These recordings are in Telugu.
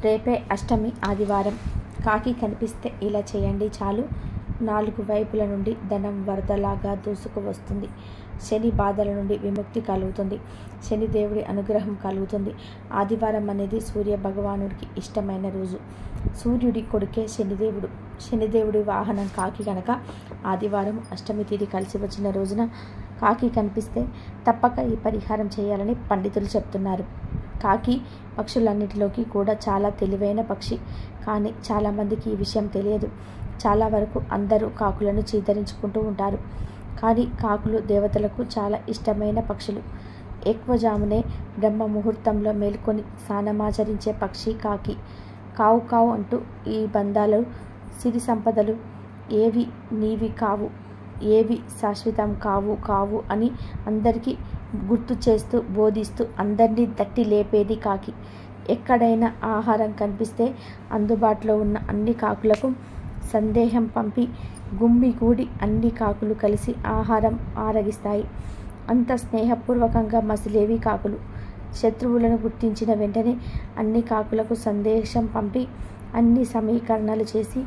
రేపే అష్టమి ఆదివారం కాకి కనిపిస్తే ఇలా చేయండి చాలు నాలుగు వైపుల నుండి ధనం వరదలాగా దూసుకు వస్తుంది శని బాధల నుండి విముక్తి కలుగుతుంది శనిదేవుడి అనుగ్రహం కలుగుతుంది ఆదివారం అనేది సూర్య భగవానుడికి ఇష్టమైన రోజు సూర్యుడి కొడుకే శనిదేవుడు శనిదేవుడి వాహనం కాకి కనుక ఆదివారం అష్టమి తిథి కలిసి వచ్చిన రోజున కాకి కనిపిస్తే తప్పక ఈ పరిహారం చేయాలని పండితులు చెప్తున్నారు కాకి పక్షులన్నిటిలోకి కూడా చాలా తెలివైన పక్షి కానీ చాలామందికి ఈ విషయం తెలియదు చాలా వరకు అందరూ కాకులను చీదరించుకుంటూ ఉంటారు కానీ కాకులు దేవతలకు చాలా ఇష్టమైన పక్షులు ఎక్కువజామునే బ్రహ్మ ముహూర్తంలో మేల్కొని స్నానమాచరించే పక్షి కాకి కావు కావు అంటూ ఈ బంధాలు సిరి సంపదలు ఏవి నీవి కావు ఏవి శాశ్వతం కావు కావు అని అందరికీ గుర్తు చేస్తూ బోధిస్తూ అందరినీ దట్టి లేపేది కాకి ఎక్కడైనా ఆహారం కనిపిస్తే అందుబాటులో ఉన్న అన్ని కాకులకు సందేహం పంపి గుమ్మిగూడి అన్ని కాకులు కలిసి ఆహారం ఆరగిస్తాయి అంత స్నేహపూర్వకంగా మసిలేవి కాకులు శత్రువులను గుర్తించిన వెంటనే అన్ని కాకులకు సందేశం పంపి అన్ని సమీకరణలు చేసి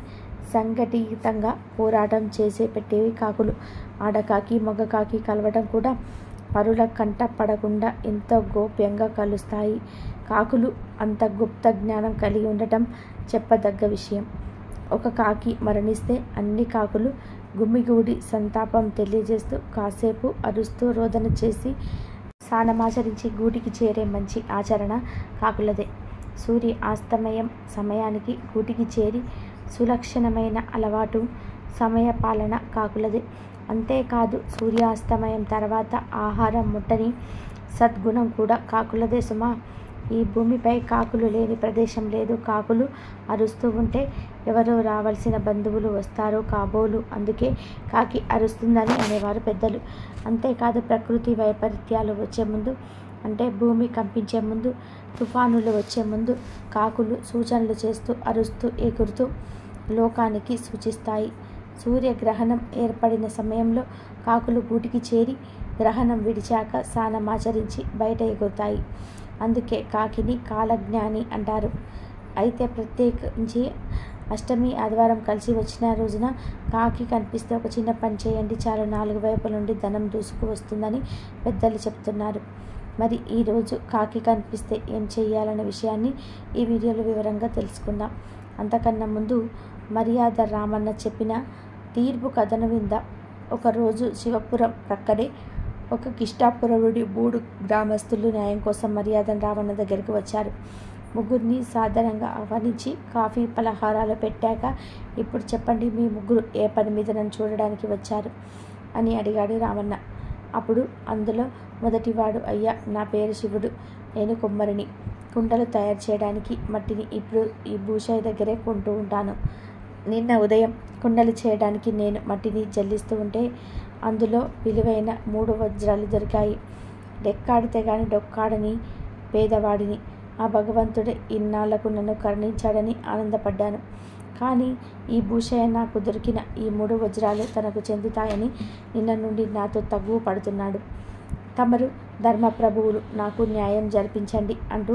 సంఘటితంగా పోరాటం చేసే పెట్టేవి కాకులు ఆడకాకి మగకాకి కలవడం కూడా పరుల కంట పడకుండా ఎంతో గోప్యంగా కలుస్తాయి కాకులు అంత గుప్త జ్ఞానం కలిగి ఉండటం చెప్పదగ్గ విషయం ఒక కాకి మరణిస్తే అన్ని కాకులు గుమ్మిగూడి సంతాపం తెలియజేస్తూ కాసేపు అరుస్తూ రోదన చేసి స్నానమాచరించి గూటికి చేరే మంచి ఆచరణ కాకులదే సూర్య ఆస్తమయం సమయానికి గూటికి చేరి సులక్షణమైన అలవాటు సమయపాలన కాకులదే అంతేకాదు సూర్యాస్తమయం తర్వాత ఆహారం ముట్టని సద్గుణం కూడా కాకులదే సుమా ఈ భూమిపై కాకులు లేని ప్రదేశం లేదు కాకులు అరుస్తూ ఉంటే ఎవరో రావాల్సిన బంధువులు వస్తారో కాబోలు అందుకే కాకి అరుస్తుందని అనేవారు పెద్దలు అంతేకాదు ప్రకృతి వైపరీత్యాలు వచ్చే ముందు అంటే భూమి కంపించే ముందు తుఫానులు వచ్చే ముందు కాకులు సూచనలు చేస్తూ అరుస్తూ ఎగురుతూ లోకానికి సూచిస్తాయి సూర్యగ్రహణం ఏర్పడిన సమయంలో కాకులు గూటికి చేరి గ్రహణం విడిచాక స్నానమాచరించి బయట ఎగురుతాయి అందుకే కాకిని కాలజ్ఞాని అంటారు అయితే ప్రత్యేకించి అష్టమి ఆదివారం కలిసి వచ్చిన రోజున కాకి కనిపిస్తే ఒక చిన్న పని చేయండి చాలు నాలుగు వైపుల నుండి ధనం దూసుకు వస్తుందని పెద్దలు చెప్తున్నారు మరి ఈరోజు కాకి కనిపిస్తే ఏం చేయాలనే విషయాన్ని ఈ వీడియోలో వివరంగా తెలుసుకుందాం అంతకన్నా ముందు మర్యాద రామన్న చెప్పిన తీర్పు కథను విందాం ఒకరోజు శివపురం ప్రక్కనే ఒక కిష్టాపురముడి మూడు గ్రామస్తులు న్యాయం కోసం మర్యాద రామన్న దగ్గరికి వచ్చారు ముగ్గురిని సాధారణంగా ఆహ్వానించి కాఫీ పలహారాలు పెట్టాక ఇప్పుడు చెప్పండి మీ ముగ్గురు ఏ పని మీద నన్ను చూడడానికి వచ్చారు అని అడిగాడు రామన్న అప్పుడు అందులో మొదటివాడు అయ్యా నా పేరు శివుడు నేను కుమ్మరిని కుండలు తయారు చేయడానికి మట్టిని ఇప్పుడు ఈ భూషయ్య దగ్గరే కొంటూ ఉంటాను నిన్న ఉదయం కుండలు చేయడానికి నేను మట్టిని జల్లిస్తూ ఉంటే అందులో విలువైన మూడు వజ్రాలు దొరికాయి డెక్కాడితే గాని డొక్కాడని పేదవాడిని ఆ భగవంతుడే ఇన్నాళ్లకు నన్ను కరుణించాడని ఆనందపడ్డాను కానీ ఈ భూషయ్య నాకు దొరికిన ఈ మూడు వజ్రాలు తనకు చెందుతాయని నిన్న నుండి నాతో తగ్గు పడుతున్నాడు తమరు ధర్మప్రభువులు నాకు న్యాయం జరిపించండి అంటూ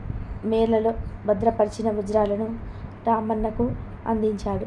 మేలలో భద్రపరిచిన వజ్రాలను రామన్నకు అందించాడు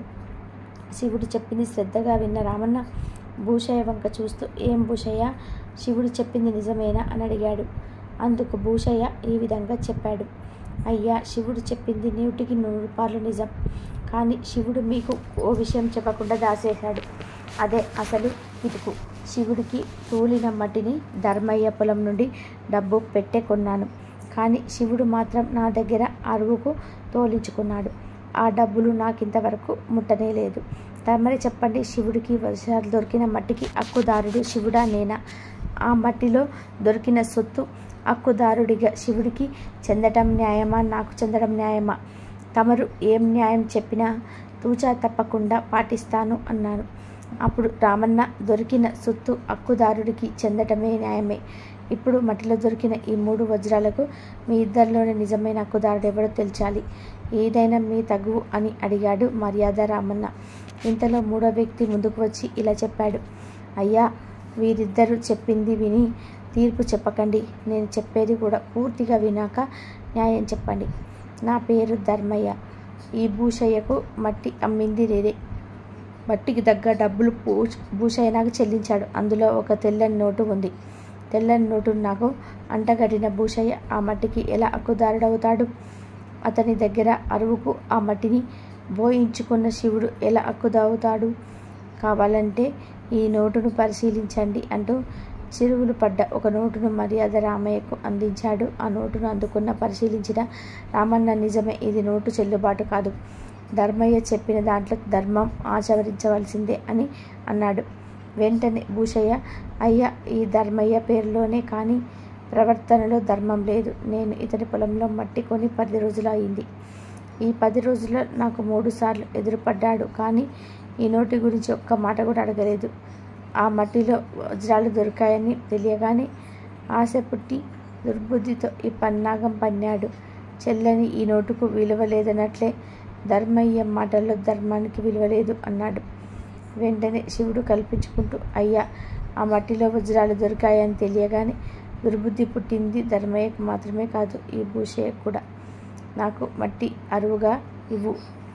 శివుడు చెప్పింది శ్రద్ధగా విన్న రామన్న భూషయ్య వంక చూస్తూ ఏం భూషయ్య శివుడు చెప్పింది నిజమేనా అని అడిగాడు అందుకు భూషయ్య ఈ విధంగా చెప్పాడు అయ్యా శివుడు చెప్పింది నూటికి నూరు రూపాయలు నిజం కానీ శివుడు మీకు ఓ విషయం చెప్పకుండా దాచేశాడు అదే అసలు ఇటుకు శివుడికి తూలిన మట్టిని ధర్మయ్య పొలం నుండి డబ్బు పెట్టే కొన్నాను కానీ శివుడు మాత్రం నా దగ్గర అరువుకు తోలించుకున్నాడు ఆ డబ్బులు నాకు ఇంతవరకు ముట్టనే లేదు తమరి చెప్పండి శివుడికి వజ్రాలు దొరికిన మట్టికి హక్కుదారుడు శివుడా నేనా ఆ మట్టిలో దొరికిన సొత్తు హక్కుదారుడిగా శివుడికి చెందటం న్యాయమా నాకు చెందడం న్యాయమా తమరు ఏం న్యాయం చెప్పినా తూచా తప్పకుండా పాటిస్తాను అన్నాను అప్పుడు రామన్న దొరికిన సొత్తు హక్కుదారుడికి చెందటమే న్యాయమే ఇప్పుడు మట్టిలో దొరికిన ఈ మూడు వజ్రాలకు మీ ఇద్దరిలోని నిజమైన హక్కుదారుడు ఎవడో తెలిచాలి ఏదైనా మీ తగు అని అడిగాడు మర్యాద రామన్న ఇంతలో మూడో వ్యక్తి ముందుకు వచ్చి ఇలా చెప్పాడు అయ్యా వీరిద్దరూ చెప్పింది విని తీర్పు చెప్పకండి నేను చెప్పేది కూడా పూర్తిగా వినాక న్యాయం చెప్పండి నా పేరు ధర్మయ్య ఈ భూషయ్యకు మట్టి అమ్మింది నేనే మట్టికి తగ్గ డబ్బులు భూ భూషయ్య నాకు చెల్లించాడు అందులో ఒక తెల్లని నోటు ఉంది తెల్లని నోటు నాకు అంటగట్టిన భూషయ్య ఆ మట్టికి ఎలా హక్కుదారుడవుతాడు అతని దగ్గర అరువుకు ఆ మట్టిని బోయించుకున్న శివుడు ఎలా హక్కుదవుతాడు కావాలంటే ఈ నోటును పరిశీలించండి అంటూ చిరుగులు పడ్డ ఒక నోటును మర్యాద రామయ్యకు అందించాడు ఆ నోటును అందుకున్న పరిశీలించిన రామన్న నిజమే ఇది నోటు చెల్లుబాటు కాదు ధర్మయ్య చెప్పిన దాంట్లో ధర్మం ఆచరించవలసిందే అని అన్నాడు వెంటనే భూషయ్య అయ్యా ఈ ధర్మయ్య పేరులోనే కానీ ప్రవర్తనలో ధర్మం లేదు నేను ఇతని పొలంలో మట్టి కొని పది రోజులు అయింది ఈ పది రోజుల్లో నాకు మూడు సార్లు ఎదురుపడ్డాడు కానీ ఈ నోటి గురించి ఒక్క మాట కూడా అడగలేదు ఆ మట్టిలో వజ్రాలు దొరికాయని తెలియగానే ఆశ పుట్టి దుర్బుద్ధితో ఈ పన్నాగం పన్నాడు చెల్లని ఈ నోటుకు విలువ లేదన్నట్లే ధర్మయ్య మాటల్లో ధర్మానికి విలువ లేదు అన్నాడు వెంటనే శివుడు కల్పించుకుంటూ అయ్యా ఆ మట్టిలో వజ్రాలు దొరికాయని తెలియగానే దుర్బుద్ధి పుట్టింది ధర్మయ్యకు మాత్రమే కాదు ఈ భూషయ్యకు కూడా నాకు మట్టి అరువుగా ఇవ్వు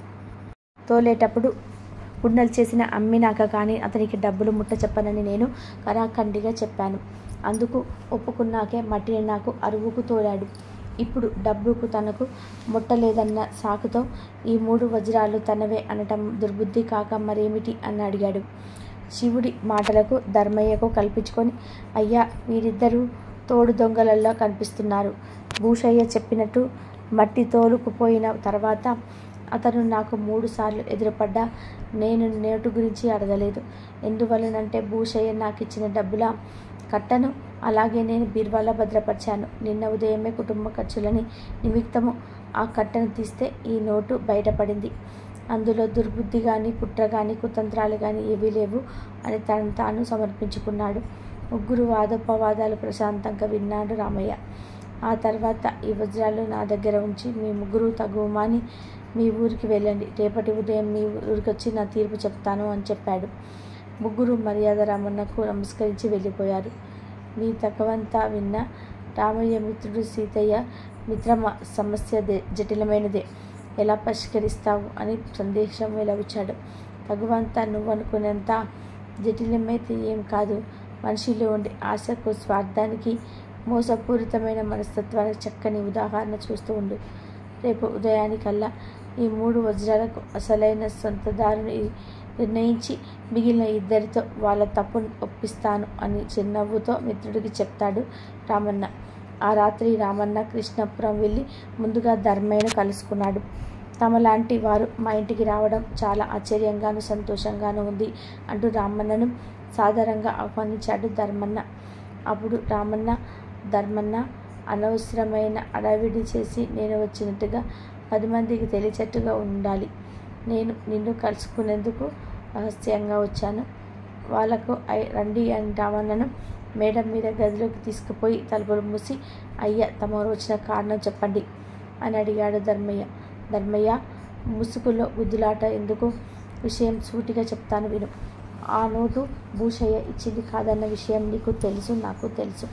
తోలేటప్పుడు కుండలు చేసిన అమ్మినాక కానీ అతనికి డబ్బులు ముట్ట చెప్పనని నేను కరాఖండిగా చెప్పాను అందుకు ఒప్పుకున్నాకే మట్టిని నాకు అరువుకు తోలాడు ఇప్పుడు డబ్బుకు తనకు ముట్టలేదన్న సాకుతో ఈ మూడు వజ్రాలు తనవే అనటం దుర్బుద్ధి కాక మరేమిటి అని అడిగాడు శివుడి మాటలకు ధర్మయ్యకు కల్పించుకొని అయ్యా వీరిద్దరూ తోడు దొంగలల్లో కనిపిస్తున్నారు భూషయ్య చెప్పినట్టు మట్టి తోలుకుపోయిన తర్వాత అతను నాకు మూడు సార్లు ఎదురుపడ్డా నేను నేటు గురించి అడగలేదు ఎందువలనంటే భూషయ్య నాకు ఇచ్చిన డబ్బుల కట్టను అలాగే నేను బీర్వాలో భద్రపరిచాను నిన్న ఉదయమే కుటుంబ ఖర్చులని నిమిత్తము ఆ కట్టను తీస్తే ఈ నోటు బయటపడింది అందులో దుర్బుద్ధి కానీ కుట్ర కానీ కుతంత్రాలు కానీ ఏవీ లేవు అని తను తాను సమర్పించుకున్నాడు ముగ్గురు వాదోపవాదాలు ప్రశాంతంగా విన్నాడు రామయ్య ఆ తర్వాత ఈ వజ్రాలు నా దగ్గర ఉంచి మీ ముగ్గురు తగుమాని మీ ఊరికి వెళ్ళండి రేపటి ఉదయం మీ ఊరికి వచ్చి నా తీర్పు చెప్తాను అని చెప్పాడు ముగ్గురు మర్యాద రామన్నకు నమస్కరించి వెళ్ళిపోయారు మీ తగవంతా విన్న రామయ్య మిత్రుడు సీతయ్య మిత్రమ సమస్య దే- జటిలమైనదే ఎలా పరిష్కరిస్తావు అని సందేశం వెలవచ్చాడు తగువంతా నువ్వనుకునేంత జటిలమైతే ఏం కాదు మనిషిలో ఉండే ఆశకు స్వార్థానికి మోసపూరితమైన మనస్తత్వానికి చక్కని ఉదాహరణ చూస్తూ ఉండు రేపు ఉదయానికల్లా ఈ మూడు వజ్రాలకు అసలైన సొంతదారుని నిర్ణయించి మిగిలిన ఇద్దరితో వాళ్ళ తప్పును ఒప్పిస్తాను అని చిరునవ్వుతో మిత్రుడికి చెప్తాడు రామన్న ఆ రాత్రి రామన్న కృష్ణపురం వెళ్ళి ముందుగా ధర్మయ్యను కలుసుకున్నాడు తమలాంటి వారు మా ఇంటికి రావడం చాలా ఆశ్చర్యంగాను సంతోషంగాను ఉంది అంటూ రామన్నను సాదరంగా ఆహ్వానించాడు ధర్మన్న అప్పుడు రామన్న ధర్మన్న అనవసరమైన అడవిడి చేసి నేను వచ్చినట్టుగా పది మందికి తెలిసేట్టుగా ఉండాలి నేను నిన్ను కలుసుకునేందుకు రహస్యంగా వచ్చాను వాళ్ళకు ఐ- రండి అని రామన్నను మేడం మీద గదిలోకి తీసుకుపోయి తలుపులు మూసి అయ్యా తమ వచ్చిన కారణం చెప్పండి అని అడిగాడు ధర్మయ్య ధర్మయ్య ముసుగులో గుద్దులాట ఎందుకు విషయం సూటిగా చెప్తాను విను ఆ నోటు భూషయ్య ఇచ్చింది కాదన్న విషయం నీకు తెలుసు నాకు తెలుసు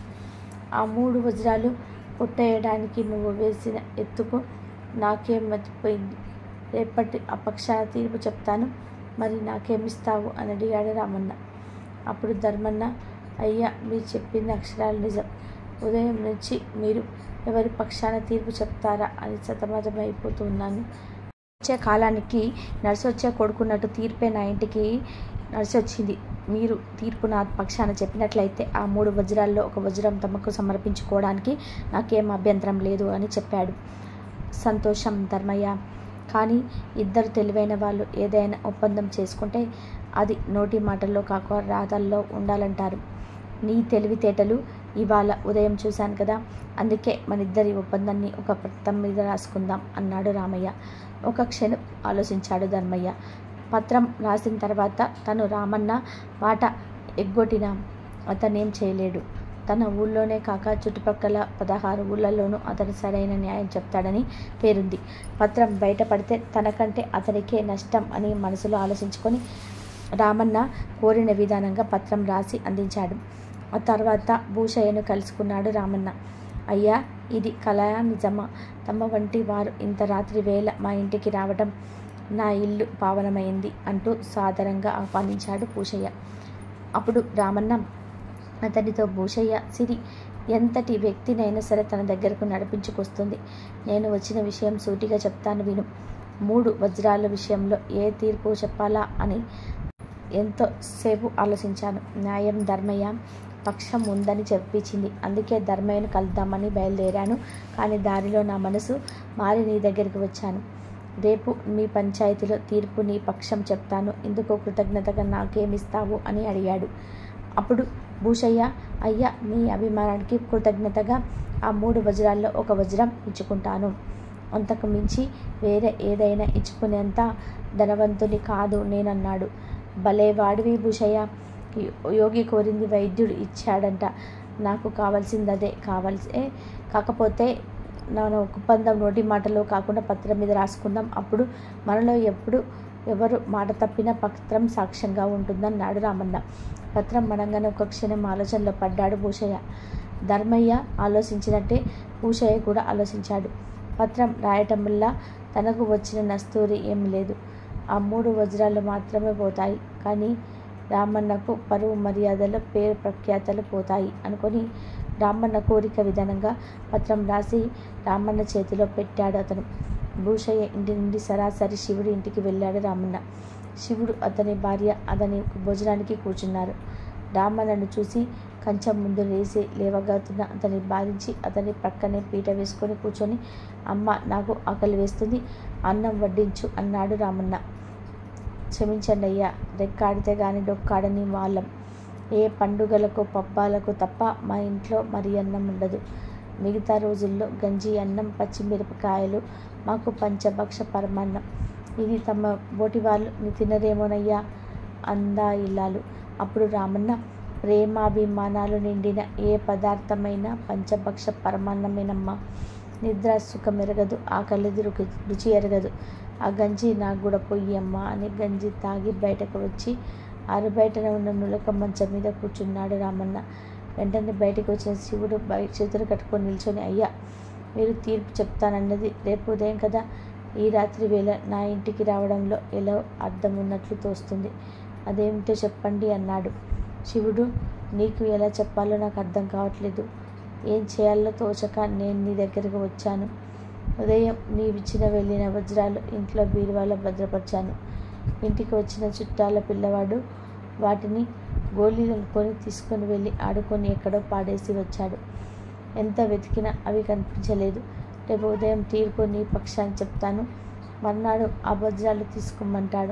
ఆ మూడు వజ్రాలు కొట్టేయడానికి నువ్వు వేసిన ఎత్తుకు నాకేం మతిపోయింది రేపటి అపక్షాల తీర్పు చెప్తాను మరి నాకేమిస్తావు అని అడిగాడు రామన్న అప్పుడు ధర్మన్న అయ్యా మీరు చెప్పింది అక్షరాలు నిజం ఉదయం నుంచి మీరు ఎవరి పక్షాన తీర్పు చెప్తారా అని సతమతమైపోతున్నాను వచ్చే కాలానికి నడిసొచ్చే కొడుకున్నట్టు తీర్పే నా ఇంటికి నడిచొచ్చింది మీరు తీర్పు నా పక్షాన చెప్పినట్లయితే ఆ మూడు వజ్రాల్లో ఒక వజ్రం తమకు సమర్పించుకోవడానికి నాకేం అభ్యంతరం లేదు అని చెప్పాడు సంతోషం ధర్మయ్య కానీ ఇద్దరు తెలివైన వాళ్ళు ఏదైనా ఒప్పందం చేసుకుంటే అది నోటి మాటల్లో కాక రాతల్లో ఉండాలంటారు నీ తెలివితేటలు ఇవాళ ఉదయం చూశాను కదా అందుకే మన ఇద్దరి ఒప్పందాన్ని ఒక పత్రం మీద రాసుకుందాం అన్నాడు రామయ్య ఒక క్షణం ఆలోచించాడు ధర్మయ్య పత్రం రాసిన తర్వాత తను రామన్న మాట ఎగ్గొట్టిన అతనేం చేయలేడు తన ఊళ్ళోనే కాక చుట్టుపక్కల పదహారు ఊళ్ళల్లోనూ అతను సరైన న్యాయం చెప్తాడని పేరుంది పత్రం బయటపడితే తనకంటే అతనికే నష్టం అని మనసులో ఆలోచించుకొని రామన్న కోరిన విధానంగా పత్రం రాసి అందించాడు ఆ తర్వాత భూషయ్యను కలుసుకున్నాడు రామన్న అయ్యా ఇది కలయా నిజమా తమ వంటి వారు ఇంత రాత్రి వేళ మా ఇంటికి రావడం నా ఇల్లు పావనమైంది అంటూ సాదరంగా ఆహ్వానించాడు భూషయ్య అప్పుడు రామన్న అతనితో భూషయ్య సిరి ఎంతటి వ్యక్తినైనా సరే తన దగ్గరకు నడిపించుకొస్తుంది నేను వచ్చిన విషయం సూటిగా చెప్తాను విను మూడు వజ్రాల విషయంలో ఏ తీర్పు చెప్పాలా అని ఎంతో సేపు ఆలోచించాను న్యాయం ధర్మయ్య పక్షం ఉందని చెప్పించింది అందుకే ధర్మయ్యను కలుద్దామని బయలుదేరాను కానీ దారిలో నా మనసు మారి నీ దగ్గరికి వచ్చాను రేపు మీ పంచాయతీలో తీర్పు నీ పక్షం చెప్తాను ఇందుకు కృతజ్ఞతగా నాకేమిస్తావు అని అడిగాడు అప్పుడు భూషయ్య అయ్యా మీ అభిమానానికి కృతజ్ఞతగా ఆ మూడు వజ్రాల్లో ఒక వజ్రం ఇచ్చుకుంటాను అంతకు మించి వేరే ఏదైనా ఇచ్చుకునేంత ధనవంతుని కాదు నేనన్నాడు భలే వాడివి భూషయ్య యోగి కోరింది వైద్యుడు ఇచ్చాడంట నాకు కావాల్సింది అదే కావాల్సే కాకపోతే నా ఒప్పందం నోటి మాటలో కాకుండా పత్రం మీద రాసుకుందాం అప్పుడు మనలో ఎప్పుడు ఎవరు మాట తప్పిన పత్రం సాక్ష్యంగా ఉంటుందన్నాడు రామన్న పత్రం మనంగానే ఒక క్షణం ఆలోచనలో పడ్డాడు భూషయ్య ధర్మయ్య ఆలోచించినట్టే భూషయ్య కూడా ఆలోచించాడు పత్రం రాయటం వల్ల తనకు వచ్చిన నస్తూరి ఏం లేదు ఆ మూడు వజ్రాలు మాత్రమే పోతాయి కానీ రామన్నకు పరువు మర్యాదలు పేరు ప్రఖ్యాతలు పోతాయి అనుకొని రామన్న కోరిక విధానంగా పత్రం రాసి రామన్న చేతిలో పెట్టాడు అతను భూషయ్య ఇంటి నుండి సరాసరి శివుడి ఇంటికి వెళ్ళాడు రామన్న శివుడు అతని భార్య అతని భోజనానికి కూర్చున్నారు రామన్నను చూసి కంచం ముందు లేచి లేవగాతున్న అతన్ని బాధించి అతని ప్రక్కనే పీట వేసుకొని కూర్చొని అమ్మ నాకు ఆకలి వేస్తుంది అన్నం వడ్డించు అన్నాడు రామన్న క్షమించండి అయ్యా రెక్కాడితే గాని డొక్కాడని వాళ్ళం ఏ పండుగలకు పబ్బాలకు తప్ప మా ఇంట్లో మరి అన్నం ఉండదు మిగతా రోజుల్లో గంజి అన్నం పచ్చిమిరపకాయలు మాకు పంచభక్ష పరమాన్నం ఇది తమ బోటి వాళ్ళు తినరేమోనయ్యా అందా ఇల్లాలు అప్పుడు రామన్న ప్రేమాభిమానాలు నిండిన ఏ పదార్థమైనా పంచభక్ష పరమాన్నమేనమ్మా నిద్ర సుఖం ఎరగదు ఆకలిది రుచి రుచి ఎరగదు ఆ గంజి నాకు కూడా పొయ్యి అమ్మా అని గంజి తాగి బయటకు వచ్చి ఆరుబయటన ఉన్న నులక మంచం మీద కూర్చున్నాడు రామన్న వెంటనే బయటకు వచ్చిన శివుడు బయట చేతులు కట్టుకొని నిల్చొని అయ్యా మీరు తీర్పు చెప్తానన్నది రేపు ఉదయం కదా ఈ రాత్రి వేళ నా ఇంటికి రావడంలో ఎలా అర్థం ఉన్నట్లు తోస్తుంది అదేమిటో చెప్పండి అన్నాడు శివుడు నీకు ఎలా చెప్పాలో నాకు అర్థం కావట్లేదు ఏం చేయాలో తోచక నేను నీ దగ్గరకు వచ్చాను ఉదయం నీవిచ్చిన వెళ్ళిన వజ్రాలు ఇంట్లో బీరువాలో భద్రపరిచాను ఇంటికి వచ్చిన చుట్టాల పిల్లవాడు వాటిని గోళీలు కొని తీసుకొని వెళ్ళి ఆడుకొని ఎక్కడో పాడేసి వచ్చాడు ఎంత వెతికినా అవి కనిపించలేదు రేపు ఉదయం తీర్పు నీ పక్షాన్ని చెప్తాను మర్నాడు ఆ వజ్రాలు తీసుకోమంటాడు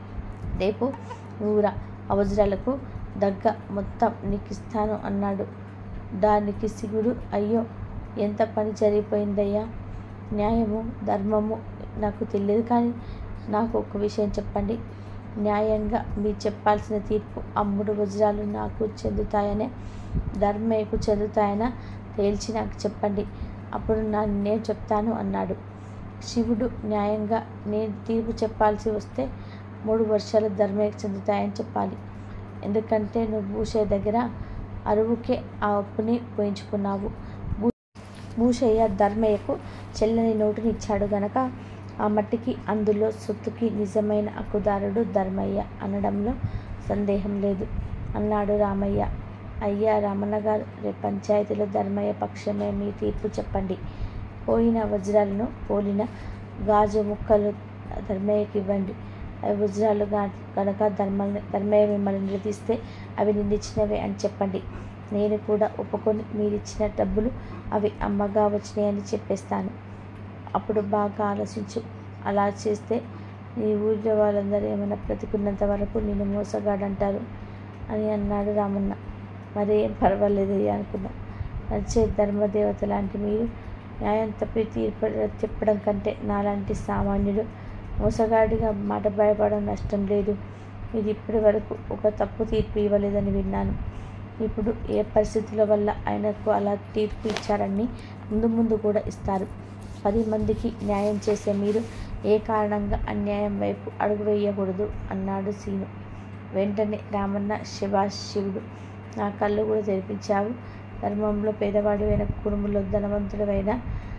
రేపు ఊరా ఆ వజ్రాలకు దగ్గ మొత్తం నీకు ఇస్తాను అన్నాడు దానికి సిగుడు అయ్యో ఎంత పని జరిగిపోయిందయ్యా న్యాయము ధర్మము నాకు తెలియదు కానీ నాకు ఒక విషయం చెప్పండి న్యాయంగా మీరు చెప్పాల్సిన తీర్పు అమ్ముడు వజ్రాలు నాకు చెందుతాయనే ధర్మయ్యకు చెందుతాయన తేల్చి నాకు చెప్పండి అప్పుడు నా నేను చెప్తాను అన్నాడు శివుడు న్యాయంగా నేను తీర్పు చెప్పాల్సి వస్తే మూడు వర్షాలు ధర్మయ్యకు చెందుతాయని చెప్పాలి ఎందుకంటే నువ్వు భూషయ్య దగ్గర అరువుకే ఆ అప్పుని పోయించుకున్నావు భూ భూషయ్య ధర్మయ్యకు చెల్లని నోటుని ఇచ్చాడు గనక ఆ మట్టికి అందులో సొత్తుకి నిజమైన హక్కుదారుడు ధర్మయ్య అనడంలో సందేహం లేదు అన్నాడు రామయ్య అయ్యా రామన్న గారు రేపు పంచాయతీలో ధర్మయ్య పక్షమే మీ తీర్పు చెప్పండి పోయిన వజ్రాలను పోలిన గాజు ముక్కలు ధర్మయ్యకి ఇవ్వండి అవి వజ్రాలు కనుక ధర్మ ధర్మయ్య మిమ్మల్ని నిలదీస్తే అవి నిందించినవే అని చెప్పండి నేను కూడా ఒప్పుకొని మీరిచ్చిన డబ్బులు అవి అమ్మగా వచ్చినాయని చెప్పేస్తాను అప్పుడు బాగా ఆలోచించు అలా చేస్తే నీ ఊళ్ళో వాళ్ళందరూ ఏమైనా బ్రతికున్నంత వరకు నేను మోసగాడంటారు అని అన్నాడు రామన్న మరేం పర్వాలేదు అనుకున్నా నడిచే ధర్మదేవత లాంటి మీరు న్యాయం తప్పి తీర్పు చెప్పడం కంటే నాలాంటి సామాన్యుడు మోసగాడిగా మాట భయపడడం నష్టం లేదు మీరు ఇప్పటి వరకు ఒక తప్పు తీర్పు ఇవ్వలేదని విన్నాను ఇప్పుడు ఏ పరిస్థితుల వల్ల ఆయనకు అలా తీర్పు ఇచ్చారని ముందు ముందు కూడా ఇస్తారు పది మందికి న్యాయం చేసే మీరు ఏ కారణంగా అన్యాయం వైపు అడుగు వేయకూడదు అన్నాడు సీను వెంటనే రామన్న శివాష్ శివుడు నా కళ్ళు కూడా తెరిపించావు ధర్మంలో పేదవాడు అయిన కుటుంబంలో ధనవంతుడైన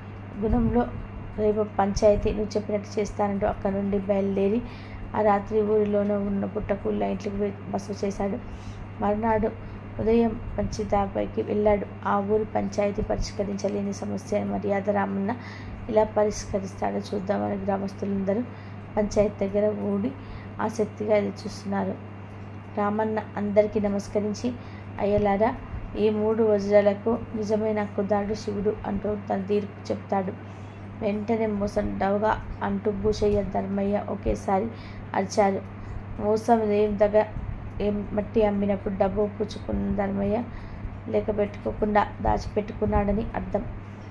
గుణంలో రేపు పంచాయతీ నువ్వు చెప్పినట్టు చేస్తానంటూ అక్కడి నుండి బయలుదేరి ఆ రాత్రి ఊరిలోనే ఉన్న పుట్టకూళ్ళ ఇంట్లోకి బస చేశాడు మరునాడు ఉదయం పంచితాపైకి వెళ్ళాడు ఆ ఊరి పంచాయతీ పరిష్కరించలేని సమస్య మర్యాద రామన్న ఇలా పరిష్కరిస్తాడో చూద్దామని గ్రామస్తులందరూ పంచాయతీ దగ్గర ఊడి ఆసక్తిగా ఎదురు చూస్తున్నారు రామన్న అందరికీ నమస్కరించి అయ్యలారా ఈ మూడు వజ్రాలకు నిజమైన హక్కుదారుడు శివుడు అంటూ తన తీర్పు చెప్తాడు వెంటనే మోసం డవగా అంటూ భూషయ్య ధర్మయ్య ఒకేసారి అరిచారు మోసం ఏం దగ్గర ఏం మట్టి అమ్మినప్పుడు డబ్బు పుచ్చుకున్న ధర్మయ్య లెక్క పెట్టుకోకుండా దాచిపెట్టుకున్నాడని అర్థం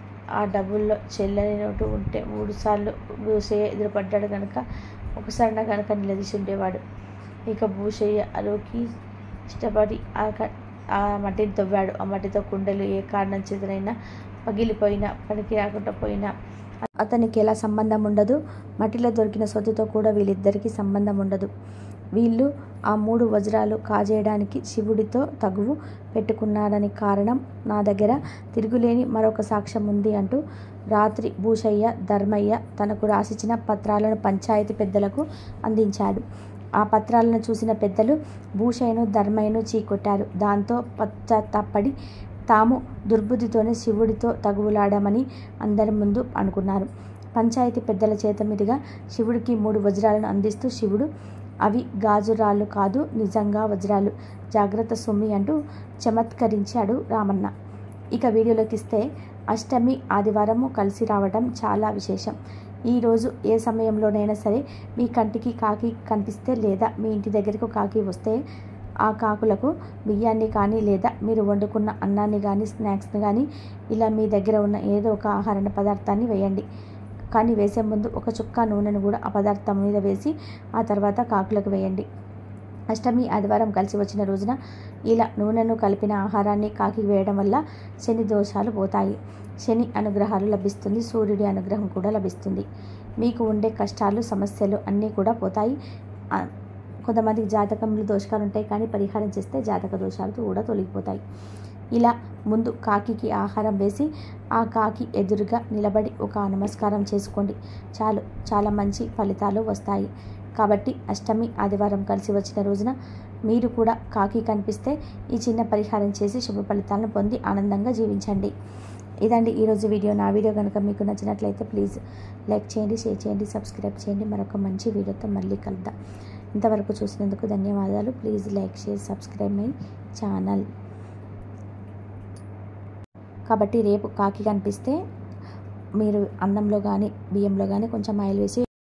ఆ డబ్బుల్లో చెల్లని నోటు ఉంటే మూడుసార్లు భూషయ్య ఎదురుపడ్డాడు కనుక ఒకసారి కనుక నిలదీసి ఉండేవాడు ఇక భూషయ్య అరువుకి ఇష్టపడి ఆ క- ఆ మట్టిని తవ్వాడు ఆ మట్టితో కుండలు ఏ కారణం చేతనైనా పగిలిపోయినా పనికి రాకుండా పోయినా అతనికి ఎలా సంబంధం ఉండదు మట్టిలో దొరికిన సొత్తుతో కూడా వీళ్ళిద్దరికీ సంబంధం ఉండదు వీళ్ళు ఆ మూడు వజ్రాలు కాజేయడానికి శివుడితో తగువు పెట్టుకున్నాడని కారణం నా దగ్గర తిరుగులేని మరొక సాక్ష్యం ఉంది అంటూ రాత్రి భూషయ్య ధర్మయ్య తనకు రాసిచ్చిన పత్రాలను పంచాయతీ పెద్దలకు అందించాడు ఆ పత్రాలను చూసిన పెద్దలు భూషయ్యను ధర్మయ్యను చీకొట్టారు దాంతో పశ్చాత్తాపడి తాము దుర్బుద్ధితోనే శివుడితో తగువులాడామని అందరి ముందు అనుకున్నారు పంచాయతీ పెద్దల చేత మీదుగా శివుడికి మూడు వజ్రాలను అందిస్తూ శివుడు అవి గాజురాళ్ళు కాదు నిజంగా వజ్రాలు జాగ్రత్త సొమ్మి అంటూ చమత్కరించాడు రామన్న ఇక వీడియోలోకి ఇస్తే అష్టమి ఆదివారము కలిసి రావడం చాలా విశేషం ఈరోజు ఏ సమయంలోనైనా సరే మీ కంటికి కాకి కనిపిస్తే లేదా మీ ఇంటి దగ్గరకు కాకి వస్తే ఆ కాకులకు బియ్యాన్ని కానీ లేదా మీరు వండుకున్న అన్నాన్ని కానీ స్నాక్స్ని కానీ ఇలా మీ దగ్గర ఉన్న ఏదో ఒక ఆహార పదార్థాన్ని వేయండి కానీ వేసే ముందు ఒక చుక్క నూనెను కూడా ఆ పదార్థం మీద వేసి ఆ తర్వాత కాకులకు వేయండి అష్టమి ఆదివారం కలిసి వచ్చిన రోజున ఇలా నూనెను కలిపిన ఆహారాన్ని కాకి వేయడం వల్ల శని దోషాలు పోతాయి శని అనుగ్రహాలు లభిస్తుంది సూర్యుడి అనుగ్రహం కూడా లభిస్తుంది మీకు ఉండే కష్టాలు సమస్యలు అన్నీ కూడా పోతాయి ఆ, కొంతమందికి జాతకంలో దోషాలు ఉంటాయి కానీ పరిహారం చేస్తే జాతక దోషాలు కూడా తొలగిపోతాయి ఇలా ముందు కాకికి ఆహారం వేసి ఆ కాకి ఎదురుగా నిలబడి ఒక నమస్కారం చేసుకోండి చాలు చాలా మంచి ఫలితాలు వస్తాయి కాబట్టి అష్టమి ఆదివారం కలిసి వచ్చిన రోజున మీరు కూడా కాకి కనిపిస్తే ఈ చిన్న పరిహారం చేసి శుభ ఫలితాలను పొంది ఆనందంగా జీవించండి ఇదండి ఈరోజు వీడియో నా వీడియో కనుక మీకు నచ్చినట్లయితే ప్లీజ్ లైక్ చేయండి షేర్ చేయండి సబ్స్క్రైబ్ చేయండి మరొక మంచి వీడియోతో మళ్ళీ కలుద్దాం ఇంతవరకు చూసినందుకు ధన్యవాదాలు please like share subscribe my channel కాబట్టి రేపు కాకి కనిపిస్తే మీరు అన్నంలో కానీ బియ్యంలో కానీ కొంచెం ఆయిల్ వేసి